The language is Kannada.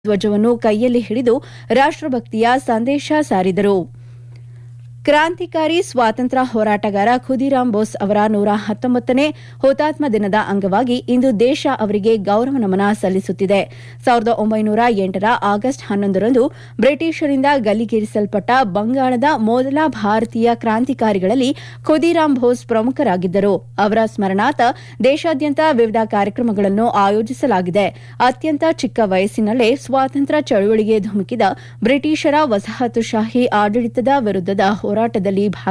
ಧ್ವಜವನ್ನು ಕೈಯಲ್ಲಿ ಹಿಡಿದು ರಾಷ್ಟ್ರಭಕ್ತಿಯ ಸಂದೇಶ ಸಾರಿದರು ಕ್ರಾಂತಿಕಾರಿ ಸ್ವಾತಂತ್ರ್ಯ ಹೋರಾಟಗಾರ ಖುದಿರಾಮ್ ಬೋಸ್ ಅವರ ನೂರ ಹತ್ತೊಂಬತ್ತನೇ ಹುತಾತ್ಮ ದಿನದ ಅಂಗವಾಗಿ ಇಂದು ದೇಶ ಅವರಿಗೆ ಗೌರವ ನಮನ ಸಲ್ಲಿಸುತ್ತಿದೆ ಸಾವಿರದ ಒಂಬೈನೂರ ಎಂಟರ ಆಗಸ್ಟ್ ಹನ್ನೊಂದರಂದು ಬ್ರಿಟಿಷರಿಂದ ಗಲ್ಲಿಗೇರಿಸಲ್ಪಟ್ಟ ಬಂಗಾಳದ ಮೊದಲ ಭಾರತೀಯ ಕ್ರಾಂತಿಕಾರಿಗಳಲ್ಲಿ ಖುದಿರಾಮ್ ಬೋಸ್ ಪ್ರಮುಖರಾಗಿದ್ದರು ಅವರ ಸ್ಮರಣಾರ್ಥ ದೇಶಾದ್ಯಂತ ವಿವಿಧ ಕಾರ್ಯಕ್ರಮಗಳನ್ನು ಆಯೋಜಿಸಲಾಗಿದೆ ಅತ್ಯಂತ ಚಿಕ್ಕ ವಯಸ್ಸಿನಲ್ಲೇ ಸ್ವಾತಂತ್ರ್ಯ ಚಳುವಳಿಗೆ ಧುಮುಕಿದ ಬ್ರಿಟಿಷರ ವಸಾಹತುಶಾಹಿ ಆಡಳಿತದ ವಿರುದ್ಧದ ಹೋರಾಟದಲ್ಲಿ ಭಾಗಿ